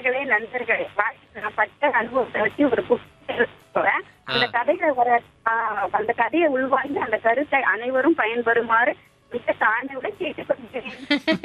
நேயர்களே நண்பர்களே வாழ்க்கையில நான் பட்ட அனுபவத்தை வச்சு ஒரு புத்தகம் சொல்றேன். அந்த ஆ. கதையில வர ஆ, அந்த கதையை உள்வாங்கி அந்த கருத்தை அனைவரும் பயன்பெறுமாறு மிக தாழ்மையோட கேட்டுக்கொள்கிறேன்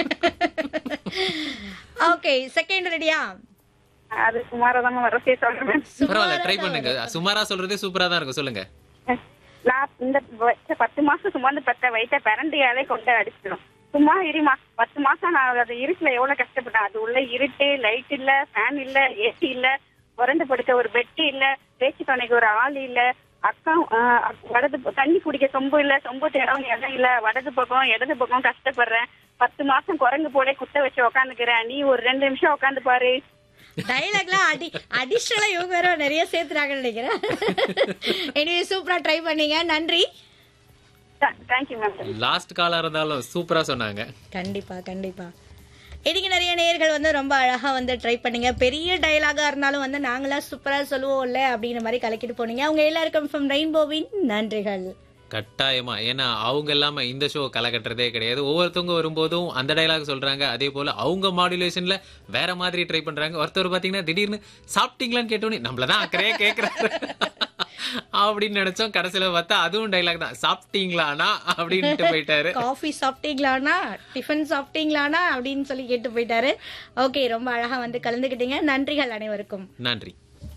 ஓகே செகண்ட் ரெடியா அது சுமாரதான் வரசே சொல்றேன் பரவாயில்ல ட்ரை பண்ணுங்க சுமாரா சொல்றதே சூப்பரா தான் இருக்கும் சொல்லுங்க நான் இந்த வச்ச பத்து மாசம் சுமந்து பெற்ற வயிற்ற பிறண்டியாலே கொண்டு அடிச்சிடும் சும்மா இருமா பத்து மாசம் நான் அது இருட்டுல எவ்வளவு கஷ்டப்பட்டேன் அது உள்ள இருட்டு லைட் இல்ல ஃபேன் இல்ல ஏசி இல்ல புரண்டு படுக்க ஒரு பெட் இல்ல பேச்சு துணைக்கு ஒரு ஆள் இல்ல அக்கா ஆஹ், வடது ப- தண்ணி குடிக்க சொம்பு இல்ல சொம்பு தேடம் இடம் இல்ல வடது பக்கம் இடது பக்கம் கஷ்டப்படுறேன் பத்து மாசம் குரங்கு போல குத்த வச்சு உக்காந்துக்கிறேன் நீ ஒரு ரெண்டு நிமிஷம் உட்காந்து பாரு டைலாக்லாம் அடி அடிஷனலா இவங்க வேற நிறைய சேர்த்துறாங்கன்னு நினைக்கிறேன் எனவே சூப்பரா ட்ரை பண்ணீங்க நன்றி தேங்க்யூ மேம் லாஸ்ட் காலா இருந்தாலும் சூப்பரா சொன்னாங்க கண்டிப்பா கண்டிப்பா இன்னைக்கு நிறைய நேயர்கள் வந்து ரொம்ப அழகா வந்து ட்ரை பண்ணீங்க பெரிய டயலாகா இருந்தாலும் வந்து நாங்களா சூப்பரா சொல்லுவோம்ல அப்படிங்கிற மாதிரி கலக்கிட்டு போனீங்க அவங்க எல்லாருக்கும் ஃப்ரம் ரெயின்போவின் நன்றிகள் கட்டாயமா ஏன்னா அவங்க இல்லாம இந்த ஷோ களை கட்டுறதே கிடையாது ஒவ்வொருத்தவங்க வரும்போதும் அந்த டைலாக் சொல்றாங்க அதே போல அவங்க மாடுலேஷன்ல வேற மாதிரி ட்ரை பண்றாங்க ஒருத்தர் பாத்தீங்கன்னா திடீர்னு சாப்பிட்டீங்களான்னு கேட்டோன்னே நம்மளதான் அக்கறையே கேக்குறாரு அப்படின்னு நினைச்சோம் கடைசியில பார்த்தா அதுவும் டைலாக் தான் சாப்பிட்டீங்களானா அப்படின்ட்டு போயிட்டாரு காஃபி சாப்பிட்டீங்களானா டிஃபன் சாப்பிட்டீங்களானா அப்படின்னு சொல்லி கேட்டு போயிட்டாரு ஓகே ரொம்ப அழகா வந்து கலந்துக்கிட்டீங்க நன்றிகள் அனைவருக்கும் நன்றி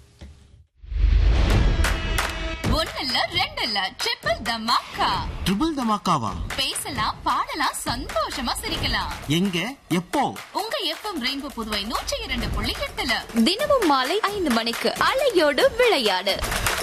ஒன்னல்ல ரெண்டல்ல ட்ரிபிள் தமாக்கா ட்ரிபிள் தமாக்காவா பேசலாம் பாடலாம் சந்தோஷமா சிரிக்கலாம் எங்க எப்போ உங்க எஃப்எம் ரெயின்போ புதுவை நூற்றி இரண்டு புள்ளி எட்டுல தினமும் மாலை ஐந்து மணிக்கு அலையோடு விளையாடு